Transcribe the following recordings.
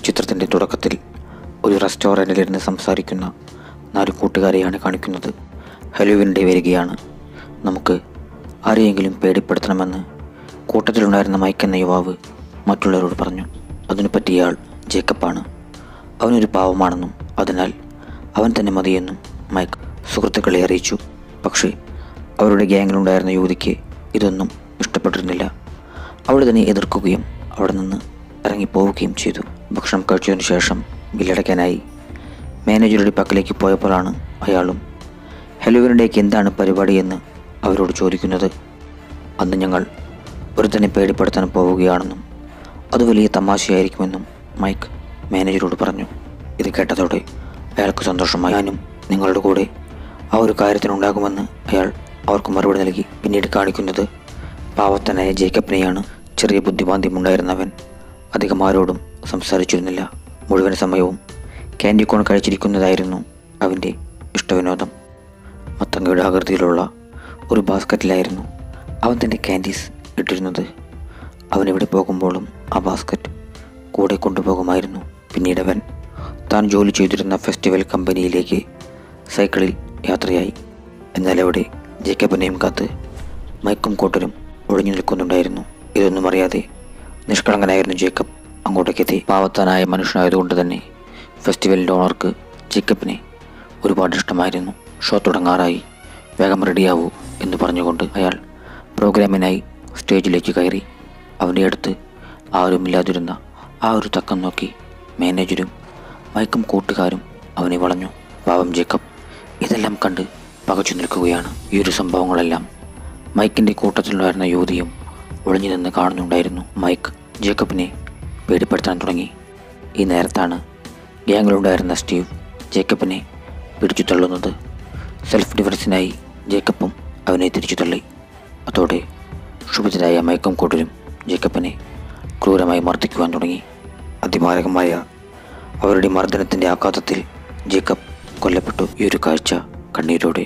ചിത്രത്തിൻ്റെ തുടക്കത്തിൽ ഒരു റെസ്റ്റോറൻറ്റിലിരുന്ന് സംസാരിക്കുന്ന നാല് കൂട്ടുകാരെയാണ് കാണിക്കുന്നത് ഹലോവിൻ ഡേ വരികയാണ് നമുക്ക് ആരെയെങ്കിലും പേടിപ്പെടുത്തണമെന്ന് കൂട്ടത്തിലുണ്ടായിരുന്ന മൈക്ക് എന്ന യുവാവ് മറ്റുള്ളവരോട് പറഞ്ഞു അതിനു പറ്റിയ ആൾ ജേക്കബാണ് അവനൊരു പാവമാണെന്നും അതിനാൽ അവൻ തന്നെ മതിയെന്നും മൈക്ക് സുഹൃത്തുക്കളെ അറിയിച്ചു പക്ഷേ അവരുടെ ഗ്യാങ്ങിലുണ്ടായിരുന്ന യുവതിക്ക് ഇതൊന്നും ഇഷ്ടപ്പെട്ടിരുന്നില്ല അവൾ ഇതിനെ എതിർക്കുകയും അവിടെ നിന്ന് ഇറങ്ങിപ്പോവുകയും ചെയ്തു ഭക്ഷണം കഴിച്ചതിനു ശേഷം ബില്ലടയ്ക്കാനായി മാനേജറുടെ പക്കലേക്ക് പോയപ്പോഴാണ് അയാളും ഹെലുവിനുടേക്ക് എന്താണ് പരിപാടി എന്ന് അവരോട് ചോദിക്കുന്നത് അന്ന് ഞങ്ങൾ ഒരുത്തനെ പേടിപ്പെടുത്താൻ പോവുകയാണെന്നും അത് വലിയ തമാശയായിരിക്കുമെന്നും മൈക്ക് മാനേജരോട് പറഞ്ഞു ഇത് കേട്ടതോടെ അയാൾക്ക് സന്തോഷമായി ഞാനും നിങ്ങളുടെ കൂടെ ആ ഒരു കാര്യത്തിനുണ്ടാകുമെന്ന് അയാൾ അവർക്ക് മറുപടി നൽകി പിന്നീട് കാണിക്കുന്നത് പാവത്തനായ ജേക്കബിനെയാണ് ചെറിയ ബുദ്ധിമാന്ദ്യമുണ്ടായിരുന്നവൻ അധികം ആരോടും സംസാരിച്ചിരുന്നില്ല മുഴുവൻ സമയവും ക്യാൻഡി കോൺ കഴിച്ചിരിക്കുന്നതായിരുന്നു അവൻ്റെ ഇഷ്ടവിനോദം മത്തങ്ങയുടെ ആകൃതിയിലുള്ള ഒരു ബാസ്ക്കറ്റിലായിരുന്നു അവൻ തൻ്റെ ക്യാൻഡീസ് ഇട്ടിരുന്നത് അവൻ എവിടെ പോകുമ്പോഴും ആ ബാസ്ക്കറ്റ് കൂടെ കൊണ്ടുപോകുമായിരുന്നു പിന്നീട് അവൻ താൻ ജോലി ചെയ്തിരുന്ന ഫെസ്റ്റിവൽ കമ്പനിയിലേക്ക് സൈക്കിളിൽ യാത്രയായി എന്നാൽ അവിടെ ജേക്കബിനെയും കാത്ത് മൈക്കും കൂട്ടരും ഒളിഞ്ഞു നിൽക്കുന്നുണ്ടായിരുന്നു ഇതൊന്നും അറിയാതെ നിഷ്കളങ്കനായിരുന്നു ജേക്കബ് അങ്ങോട്ടേക്കെത്തി പാവത്താനായ മനുഷ്യനായതുകൊണ്ട് തന്നെ ഫെസ്റ്റിവലിൻ്റെ ഓണർക്ക് ജേക്കബിനെ ഒരുപാട് ഇഷ്ടമായിരുന്നു ഷോ തുടങ്ങാറായി വേഗം റെഡിയാവൂ എന്ന് പറഞ്ഞുകൊണ്ട് അയാൾ പ്രോഗ്രാമിനായി സ്റ്റേജിലേക്ക് കയറി അവൻ്റെ അടുത്ത് ആരുമില്ലാതിരുന്ന ആ ഒരു തക്കം നോക്കി മാനേജരും മൈക്കും കൂട്ടുകാരും അവനെ വളഞ്ഞു പാവം ജേക്കബ് ഇതെല്ലാം കണ്ട് പകച്ചു നിൽക്കുകയാണ് ഈ ഒരു സംഭവങ്ങളെല്ലാം മൈക്കിൻ്റെ കൂട്ടത്തിലുണ്ടായിരുന്ന യുവതിയും ഒളിഞ്ഞു നിന്ന് കാണുന്നുണ്ടായിരുന്നു മൈക്ക് ജേക്കബിനെ പേടിപ്പെടുത്താൻ തുടങ്ങി ഈ നേരത്താണ് ഗ്യാങ്ങിലുണ്ടായിരുന്ന സ്റ്റീവ് ജേക്കബിനെ പിടിച്ചു തള്ളുന്നത് സെൽഫ് ഡിഫൻസിനായി ജേക്കബും അവനെ തിരിച്ചു തള്ളി അതോടെ ക്ഷുഭിതരായ മയക്കം കൂട്ടരും ജേക്കബിനെ ക്രൂരമായി മർദ്ദിക്കുവാൻ തുടങ്ങി അതിമാരകമായ അവരുടെ മർദ്ദനത്തിൻ്റെ ആഘാതത്തിൽ ജേക്കബ് കൊല്ലപ്പെട്ടു ഈ ഒരു കാഴ്ച കണ്ണീരോടെ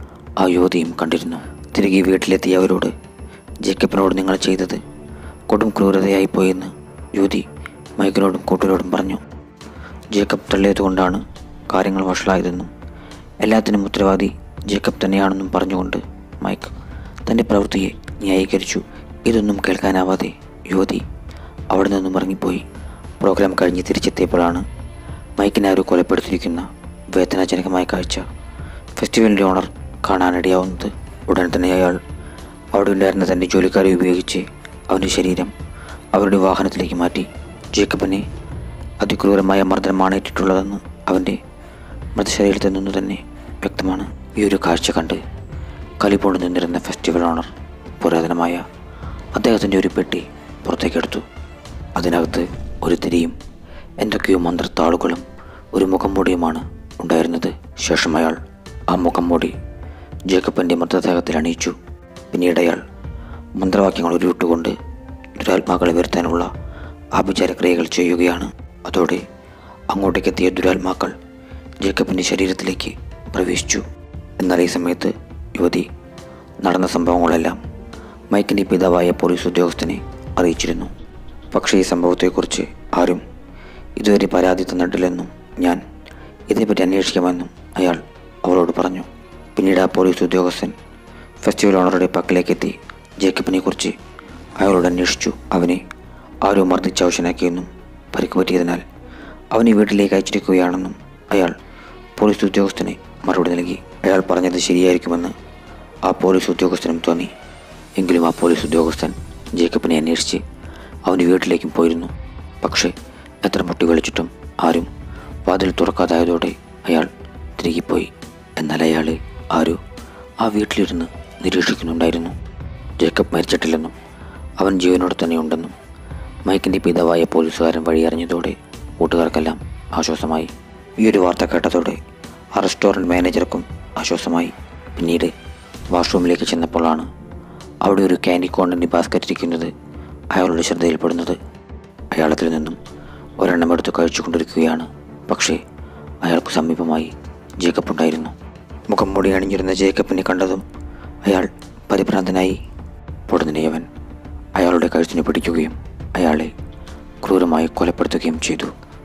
ആ യുവതിയും കണ്ടിരുന്നു തിരികെ വീട്ടിലെത്തിയ അവരോട് ജേക്കബിനോട് നിങ്ങൾ ചെയ്തത് കൊടും ക്രൂരതയായി പോയെന്ന് യുവതി മൈക്കിനോടും കൂട്ടരോടും പറഞ്ഞു ജേക്കബ് തള്ളിയതുകൊണ്ടാണ് കാര്യങ്ങൾ വഷളായതെന്നും എല്ലാത്തിനും ഉത്തരവാദി ജേക്കബ് തന്നെയാണെന്നും പറഞ്ഞുകൊണ്ട് മൈക്ക് തൻ്റെ പ്രവൃത്തിയെ ന്യായീകരിച്ചു ഇതൊന്നും കേൾക്കാനാവാതെ യുവതി അവിടെ നിന്നും ഇറങ്ങിപ്പോയി പ്രോഗ്രാം കഴിഞ്ഞ് തിരിച്ചെത്തിയപ്പോഴാണ് മൈക്കിനെ ആരോ കൊലപ്പെടുത്തിയിരിക്കുന്ന വേദനാജനകമായ കാഴ്ച ഫെസ്റ്റിവലിൻ്റെ ഓണർ കാണാനിടയാവുന്നത് ഉടൻ തന്നെ അയാൾ അവിടെ ഉണ്ടായിരുന്ന തൻ്റെ ജോലിക്കാരെ ഉപയോഗിച്ച് അവൻ്റെ ശരീരം അവരുടെ വാഹനത്തിലേക്ക് മാറ്റി ജേക്കബിനെ അതിക്രൂരമായ മർദ്ദനമാണ് ഏറ്റിട്ടുള്ളതെന്ന് അവൻ്റെ മൃതശരീരത്തിൽ നിന്നു തന്നെ വ്യക്തമാണ് ഈ ഒരു കാഴ്ച കണ്ട് കലിപ്പോണ്ട് നിന്നിരുന്ന ഫെസ്റ്റിവൽ ഓണർ പുരാതനമായ അദ്ദേഹത്തിൻ്റെ ഒരു പെട്ടി പുറത്തേക്കെടുത്തു അതിനകത്ത് ഒരു തിരിയും എന്തൊക്കെയോ മന്ത്രത്താളുകളും ഒരു മുഖംമൂടിയുമാണ് ഉണ്ടായിരുന്നത് ശേഷം അയാൾ ആ മുഖംമൂടി ജേക്കബിൻ്റെ മൃതദേഹത്തിൽ അണിയിച്ചു പിന്നീട് അയാൾ മന്ത്രവാക്യങ്ങൾ ഉരുവിട്ടുകൊണ്ട് ദുരാത്മാക്കളെ വരുത്താനുള്ള ആഭിചാരക്രിയകൾ ചെയ്യുകയാണ് അതോടെ അങ്ങോട്ടേക്കെത്തിയ ദുരാത്മാക്കൾ ജേക്കബിൻ്റെ ശരീരത്തിലേക്ക് പ്രവേശിച്ചു എന്നാൽ ഈ സമയത്ത് യുവതി നടന്ന സംഭവങ്ങളെല്ലാം മൈക്കിൻ്റെ പിതാവായ പോലീസ് ഉദ്യോഗസ്ഥനെ അറിയിച്ചിരുന്നു പക്ഷേ ഈ സംഭവത്തെക്കുറിച്ച് ആരും ഇതുവരെ പരാതി തന്നിട്ടില്ലെന്നും ഞാൻ ഇതേപ്പറ്റി അന്വേഷിക്കാമെന്നും അയാൾ അവളോട് പറഞ്ഞു പിന്നീട് ആ പോലീസ് ഉദ്യോഗസ്ഥൻ ഫെസ്റ്റിവൽ ഓണറുടെ പക്കലേക്കെത്തി ജേക്കബിനെ കുറിച്ച് അയാളോട് അന്വേഷിച്ചു അവനെ ആരോ മർദ്ദിച്ച് അവശനാക്കിയെന്നും പരിക്ക് പറ്റിയതിനാൽ അവനെ വീട്ടിലേക്ക് അയച്ചിരിക്കുകയാണെന്നും അയാൾ പോലീസ് ഉദ്യോഗസ്ഥനെ മറുപടി നൽകി അയാൾ പറഞ്ഞത് ശരിയായിരിക്കുമെന്ന് ആ പോലീസ് ഉദ്യോഗസ്ഥനും തോന്നി എങ്കിലും ആ പോലീസ് ഉദ്യോഗസ്ഥൻ ജേക്കബിനെ അന്വേഷിച്ച് അവൻ്റെ വീട്ടിലേക്കും പോയിരുന്നു പക്ഷേ എത്ര മുട്ടി വിളിച്ചിട്ടും ആരും വാതിൽ തുറക്കാതായതോടെ അയാൾ തിരികെ പോയി എന്നാൽ അയാളെ ആരോ ആ വീട്ടിലിരുന്ന് നിരീക്ഷിക്കുന്നുണ്ടായിരുന്നു ജേക്കബ് മരിച്ചിട്ടില്ലെന്നും അവൻ ജീവനോടെ തന്നെ ഉണ്ടെന്നും മൈക്കിൻ്റെ പിതാവായ പോലീസുകാരൻ വഴി അറിഞ്ഞതോടെ കൂട്ടുകാർക്കെല്ലാം ആശ്വാസമായി ഈ ഒരു വാർത്ത കേട്ടതോടെ ആ റെസ്റ്റോറൻറ്റ് മാനേജർക്കും ആശ്വാസമായി പിന്നീട് വാഷ്റൂമിലേക്ക് ചെന്നപ്പോഴാണ് അവിടെ ഒരു ക്യാൻഡി കോണിൻ്റെ ബാസ്ക്കറ്റ് ഇരിക്കുന്നത് അയാളുടെ ശ്രദ്ധയിൽപ്പെടുന്നത് അയാൾ അതിൽ നിന്നും ഒരെണ്ണം എടുത്ത് കഴിച്ചുകൊണ്ടിരിക്കുകയാണ് പക്ഷേ അയാൾക്ക് സമീപമായി ജേക്കബ് ഉണ്ടായിരുന്നു മുഖം മൂടി അണിഞ്ഞിരുന്ന ജേക്കബിനെ കണ്ടതും അയാൾ പരിഭ്രാന്തനായി പൊടുന്നനെയവൻ അയാളുടെ കഴുത്തിനെ പിടിക്കുകയും അയാളെ ക്രൂരമായി കൊലപ്പെടുത്തുകയും ചെയ്തു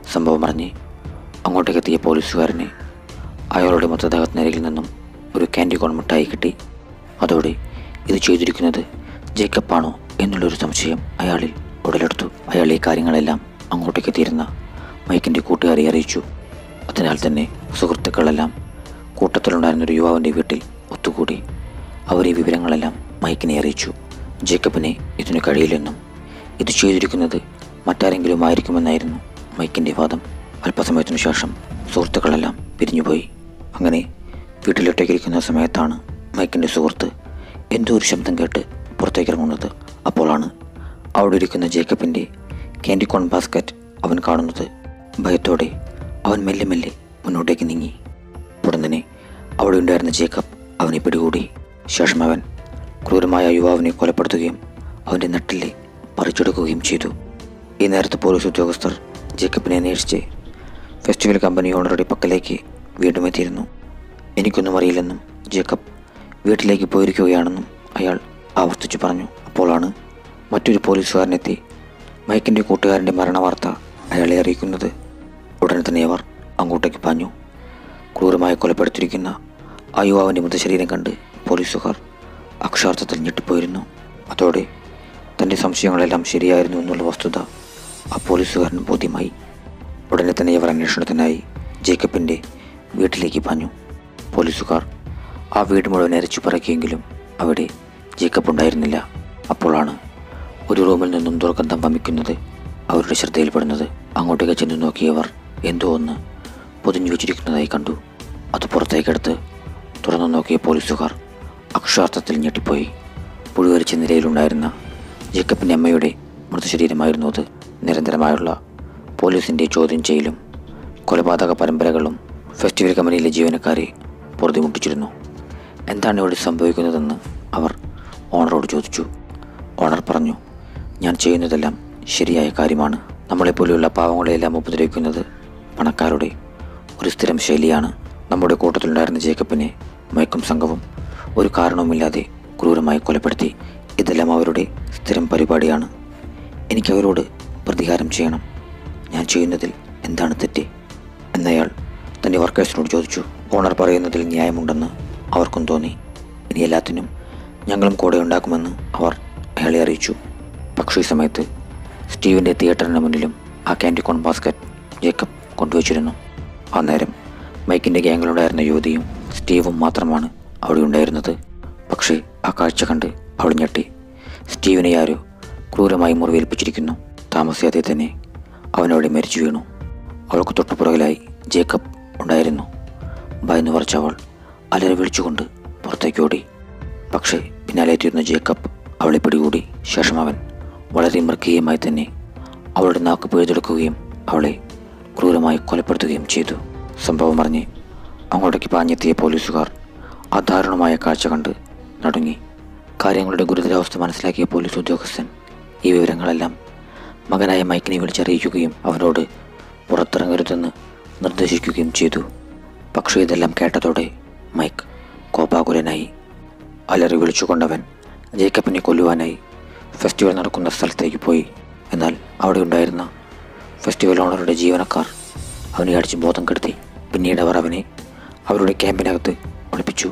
സംഭവം അറിഞ്ഞ് അങ്ങോട്ടേക്ക് എത്തിയ പോലീസുകാരനെ അയാളുടെ മൃതദേഹത്തിനരികിൽ നിന്നും ഒരു ക്യാൻഡി കോൺ മിഠായി കിട്ടി അതോടെ ഇത് ചെയ്തിരിക്കുന്നത് ജേക്കബാണോ എന്നുള്ളൊരു സംശയം അയാളിൽ ഉടലെടുത്തു അയാൾ ഈ കാര്യങ്ങളെല്ലാം അങ്ങോട്ടേക്ക് എത്തിയിരുന്ന മൈക്കിൻ്റെ കൂട്ടുകാരെ അറിയിച്ചു അതിനാൽ തന്നെ സുഹൃത്തുക്കളെല്ലാം കൂട്ടത്തിലുണ്ടായിരുന്ന ഒരു യുവാവിൻ്റെ വീട്ടിൽ ഒത്തുകൂടി അവർ ഈ വിവരങ്ങളെല്ലാം മൈക്കിനെ അറിയിച്ചു ജേക്കബിനെ ഇതിനു കഴിയില്ലെന്നും ഇത് ചെയ്തിരിക്കുന്നത് മറ്റാരെങ്കിലും ആയിരിക്കുമെന്നായിരുന്നു മൈക്കിൻ്റെ വാദം അല്പസമയത്തിനു ശേഷം സുഹൃത്തുക്കളെല്ലാം പിരിഞ്ഞുപോയി അങ്ങനെ വീട്ടിലൊറ്റയ്ക്കിരിക്കുന്ന സമയത്താണ് മൈക്കിൻ്റെ സുഹൃത്ത് എന്തോ ഒരു ശബ്ദം കേട്ട് പുറത്തേക്ക് ഇറങ്ങുന്നത് അപ്പോഴാണ് അവിടെ ഇരിക്കുന്ന ജേക്കബിൻ്റെ ക്യാൻഡി കോൺ ബാസ്ക്കറ്റ് അവൻ കാണുന്നത് ഭയത്തോടെ അവൻ മെല്ലെ മെല്ലെ മുന്നോട്ടേക്ക് നീങ്ങി ഉടൻ തന്നെ അവിടെ ഉണ്ടായിരുന്ന ജേക്കബ് അവനെ പിടികൂടി ശേഷം അവൻ ക്രൂരമായ യുവാവിനെ കൊലപ്പെടുത്തുകയും അവൻ്റെ നട്ടിലെ പറിച്ചെടുക്കുകയും ചെയ്തു ഈ നേരത്തെ പോലീസ് ഉദ്യോഗസ്ഥർ ജേക്കബിനെ അന്വേഷിച്ച് ഫെസ്റ്റിവൽ കമ്പനി ഓണറുടെ പക്കലേക്ക് വീണ്ടും എത്തിയിരുന്നു എനിക്കൊന്നും അറിയില്ലെന്നും ജേക്കബ് വീട്ടിലേക്ക് പോയിരിക്കുകയാണെന്നും അയാൾ ആവർത്തിച്ചു പറഞ്ഞു അപ്പോഴാണ് മറ്റൊരു പോലീസുകാരനെത്തി മൈക്കിൻ്റെ കൂട്ടുകാരൻ്റെ മരണവാർത്ത അയാളെ അറിയിക്കുന്നത് ഉടനെ തന്നെ അവർ അങ്ങോട്ടേക്ക് പാഞ്ഞു ക്രൂരമായി കൊലപ്പെടുത്തിയിരിക്കുന്ന ആ യുവാവിൻ്റെ മൃതശരീരം കണ്ട് പോലീസുകാർ അക്ഷരാർത്ഥത്തിൽ ഞെട്ടിപ്പോയിരുന്നു അതോടെ തൻ്റെ സംശയങ്ങളെല്ലാം ശരിയായിരുന്നു എന്നുള്ള വസ്തുത ആ പോലീസുകാരന് ബോധ്യമായി ഉടനെ തന്നെ ഇവർ അന്വേഷണത്തിനായി ജേക്കബിൻ്റെ വീട്ടിലേക്ക് പാഞ്ഞു പോലീസുകാർ ആ വീട് മുഴുവൻ അരച്ചു പറക്കിയെങ്കിലും അവിടെ ജേക്കബ് ഉണ്ടായിരുന്നില്ല അപ്പോഴാണ് ഒരു റൂമിൽ നിന്നും ദുർഗന്ധം വമിക്കുന്നത് അവരുടെ ശ്രദ്ധയിൽപ്പെടുന്നത് അങ്ങോട്ടേക്ക് ചെന്ന് നോക്കിയവർ എന്തോ ഒന്ന് പൊതിഞ്ഞു വെച്ചിരിക്കുന്നതായി കണ്ടു അത് പുറത്തേക്കെടുത്ത് തുറന്നു നോക്കിയ പോലീസുകാർ അക്ഷരാർത്ഥത്തിൽ ഞെട്ടിപ്പോയി പുഴുവരിച്ച നിലയിലുണ്ടായിരുന്ന ജേക്കബിൻ്റെ അമ്മയുടെ മൃതശരീരമായിരുന്നു അത് നിരന്തരമായുള്ള പോലീസിൻ്റെ ചോദ്യം ചെയ്യലും കൊലപാതക പരമ്പരകളും ഫെസ്റ്റിവൽ കമ്പനിയിലെ ജീവനക്കാരെ പൊറുതിമുട്ടിച്ചിരുന്നു എന്താണ് ഇവിടെ സംഭവിക്കുന്നതെന്ന് അവർ ഓണറോട് ചോദിച്ചു ഓണർ പറഞ്ഞു ഞാൻ ചെയ്യുന്നതെല്ലാം ശരിയായ കാര്യമാണ് നമ്മളെപ്പോലെയുള്ള പാവങ്ങളെയെല്ലാം ഉപദ്രവിക്കുന്നത് പണക്കാരുടെ ഒരു സ്ഥിരം ശൈലിയാണ് നമ്മുടെ കൂട്ടത്തിലുണ്ടായിരുന്ന ജേക്കബിനെ മയക്കും സംഘവും ഒരു കാരണവുമില്ലാതെ ക്രൂരമായി കൊലപ്പെടുത്തി ഇതെല്ലാം അവരുടെ സ്ഥിരം പരിപാടിയാണ് എനിക്ക് അവരോട് പ്രതികാരം ചെയ്യണം ഞാൻ ചെയ്യുന്നതിൽ എന്താണ് തെറ്റ് എന്നയാൾ തൻ്റെ വർക്കേഴ്സിനോട് ചോദിച്ചു ഓണർ പറയുന്നതിൽ ന്യായമുണ്ടെന്ന് അവർക്കും തോന്നി ഇനി എല്ലാത്തിനും ഞങ്ങളും കൂടെ ഉണ്ടാക്കുമെന്ന് അവർ അയാളെ അറിയിച്ചു പക്ഷേ ഈ സമയത്ത് സ്റ്റീവിൻ്റെ തിയേറ്ററിന് മുന്നിലും ആ ക്യാൻഡിക്കോൺ ബാസ്ക്കറ്റ് ജേക്കബ് കൊണ്ടുവച്ചിരുന്നു ആ നേരം മൈക്കിൻ്റെ ഗ്യാങ്ങിലുണ്ടായിരുന്ന യുവതിയും സ്റ്റീവും മാത്രമാണ് അവിടെ ഉണ്ടായിരുന്നത് പക്ഷേ ആ കാഴ്ച കണ്ട് അവൾ ഞെട്ടി സ്റ്റീവിനെ ആരോ ക്രൂരമായി മുറിവേൽപ്പിച്ചിരിക്കുന്നു താമസിയാതെ തന്നെ അവനവിടെ മരിച്ചു വീണു അവൾക്ക് തൊട്ടുപുറകിലായി ജേക്കബ് ഉണ്ടായിരുന്നു ഭയന്നു പറിച്ച അവൾ അലറി വിളിച്ചുകൊണ്ട് പുറത്തേക്ക് ഓടി പക്ഷേ പിന്നാലെ എത്തിയിരുന്ന ജേക്കബ് അവളെ പിടികൂടി ശേഷം അവൻ വളരെ മൃഗീയമായി തന്നെ അവളുടെ നാക്ക് പിഴുതെടുക്കുകയും അവളെ ക്രൂരമായി കൊലപ്പെടുത്തുകയും ചെയ്തു സംഭവം അറിഞ്ഞ് അങ്ങോട്ടേക്ക് പാഞ്ഞെത്തിയ പോലീസുകാർ ആ ദാരുണമായ കാഴ്ച കണ്ട് നടുങ്ങി കാര്യങ്ങളുടെ ഗുരുതരാവസ്ഥ മനസ്സിലാക്കിയ പോലീസ് ഉദ്യോഗസ്ഥൻ ഈ വിവരങ്ങളെല്ലാം മകനായ മൈക്കിനെ വിളിച്ചറിയിക്കുകയും അവനോട് പുറത്തിറങ്ങരുതെന്ന് നിർദ്ദേശിക്കുകയും ചെയ്തു പക്ഷേ ഇതെല്ലാം കേട്ടതോടെ മൈക്ക് കോപാകുലനായി അലറി വിളിച്ചുകൊണ്ടവൻ ജേക്കബിനെ കൊല്ലുവാനായി ഫെസ്റ്റിവൽ നടക്കുന്ന സ്ഥലത്തേക്ക് പോയി എന്നാൽ അവിടെ ഉണ്ടായിരുന്ന ഫെസ്റ്റിവൽ ഓണറുടെ ജീവനക്കാർ അവനെ അടിച്ച് ബോധം കെടുത്തി പിന്നീട് അവർ അവനെ അവരുടെ ക്യാമ്പിനകത്ത് ഒളിപ്പിച്ചു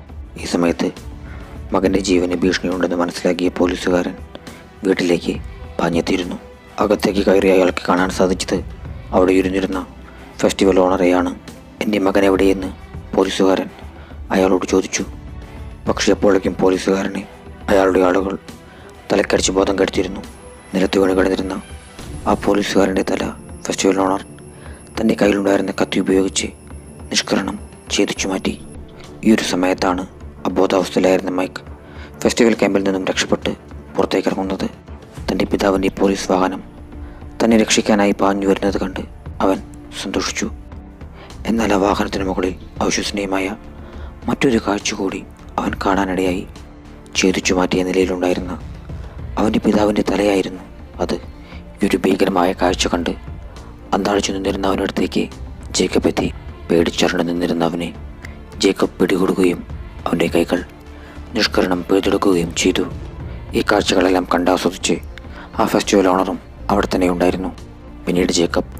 ഈ സമയത്ത് മകൻ്റെ ജീവന് ഭീഷണിയുണ്ടെന്ന് മനസ്സിലാക്കിയ പോലീസുകാരൻ വീട്ടിലേക്ക് പാഞ്ഞെത്തിയിരുന്നു അകത്തേക്ക് കയറി അയാൾക്ക് കാണാൻ സാധിച്ചത് അവിടെ ഇരുന്നിരുന്ന ഫെസ്റ്റിവൽ ഓണറെയാണ് എൻ്റെ മകൻ എവിടെയെന്ന് പോലീസുകാരൻ അയാളോട് ചോദിച്ചു പക്ഷേ അപ്പോഴേക്കും പോലീസുകാരനെ അയാളുടെ ആളുകൾ തലക്കടിച്ച് ബോധം കെടുത്തിരുന്നു നിലത്ത് വീണ് കിടന്നിരുന്ന ആ പോലീസുകാരൻ്റെ തല ഫെസ്റ്റിവൽ ഓണർ തൻ്റെ കയ്യിലുണ്ടായിരുന്ന കത്തി ഉപയോഗിച്ച് നിഷ്കരണം ഛേദിച്ചു മാറ്റി ഈ ഒരു സമയത്താണ് അബോധാവസ്ഥയിലായിരുന്ന മൈക്ക് ഫെസ്റ്റിവൽ ക്യാമ്പിൽ നിന്നും രക്ഷപ്പെട്ട് പുറത്തേക്ക് ഇറങ്ങുന്നത് തൻ്റെ പിതാവിൻ്റെ പോലീസ് വാഹനം തന്നെ രക്ഷിക്കാനായി പാഞ്ഞു വരുന്നത് കണ്ട് അവൻ സന്തോഷിച്ചു എന്നാൽ ആ വാഹനത്തിന് മുകളിൽ അവിശ്വസനീയമായ മറ്റൊരു കാഴ്ച കൂടി അവൻ കാണാനിടയായി ഛേദിച്ചു മാറ്റിയ നിലയിലുണ്ടായിരുന്ന അവൻ്റെ പിതാവിൻ്റെ തലയായിരുന്നു അത് ഈ ഒരു ഭീകരമായ കാഴ്ച കണ്ട് അന്താളിച്ചു നിന്നിരുന്ന അവനടുത്തേക്ക് ജേക്കബ് എത്തി പേടിച്ചറണ്ട് നിന്നിരുന്ന അവനെ ജേക്കബ് പിടികൂടുകയും അവൻ്റെ കൈകൾ നിഷ്കരണം പിഴുതെടുക്കുകയും ചെയ്തു ഈ കാഴ്ചകളെല്ലാം കണ്ടാസ്വദിച്ച് ആ ഫെസ്റ്റിവൽ ഓണറും അവിടെ തന്നെ ഉണ്ടായിരുന്നു പിന്നീട് ജേക്കബ്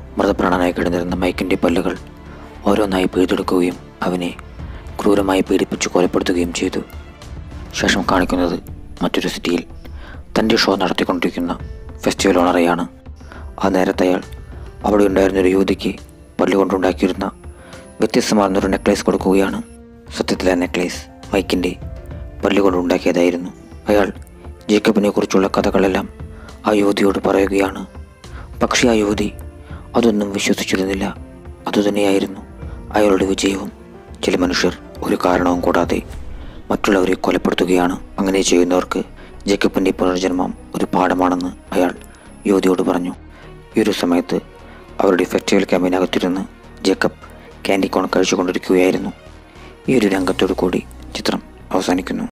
മൃതപ്രാണനായി കിടന്നിരുന്ന മൈക്കിൻ്റെ പല്ലുകൾ ഓരോന്നായി പിഴുതെടുക്കുകയും അവനെ ക്രൂരമായി പീഡിപ്പിച്ച് കൊലപ്പെടുത്തുകയും ചെയ്തു ശേഷം കാണിക്കുന്നത് മറ്റൊരു സിറ്റിയിൽ തൻ്റെ ഷോ നടത്തിക്കൊണ്ടിരിക്കുന്ന ഫെസ്റ്റിവൽ ഓണറെയാണ് ആ നേരത്തെ അയാൾ അവിടെ ഉണ്ടായിരുന്ന ഒരു യുവതിക്ക് പല്ലുകൊണ്ടുണ്ടാക്കിയിരുന്ന വ്യത്യസ്തമാർന്നൊരു നെക്ലേസ് കൊടുക്കുകയാണ് സത്യത്തിൽ ആ നെക്ലേസ് മൈക്കിൻ്റെ പല്ലുകൊണ്ടുണ്ടാക്കിയതായിരുന്നു അയാൾ ജേക്കബിനെ കുറിച്ചുള്ള കഥകളെല്ലാം ആ യുവതിയോട് പറയുകയാണ് പക്ഷേ ആ യുവതി അതൊന്നും വിശ്വസിച്ചിരുന്നില്ല അതുതന്നെയായിരുന്നു അയാളുടെ വിജയവും ചില മനുഷ്യർ ഒരു കാരണവും കൂടാതെ മറ്റുള്ളവരെ കൊലപ്പെടുത്തുകയാണ് അങ്ങനെ ചെയ്യുന്നവർക്ക് ജേക്കബിൻ്റെ പുനർജന്മം ഒരു പാഠമാണെന്ന് അയാൾ യുവതിയോട് പറഞ്ഞു ഈ ഒരു സമയത്ത് അവരുടെ ഫെസ്റ്റിവൽ ക്യാമ്പിനകത്തിരുന്ന് ജേക്കബ് ക്യാൻഡി കോൺ കഴിച്ചുകൊണ്ടിരിക്കുകയായിരുന്നു ഈ ഒരു രംഗത്തോടു കൂടി ചിത്രം അവസാനിക്കുന്നു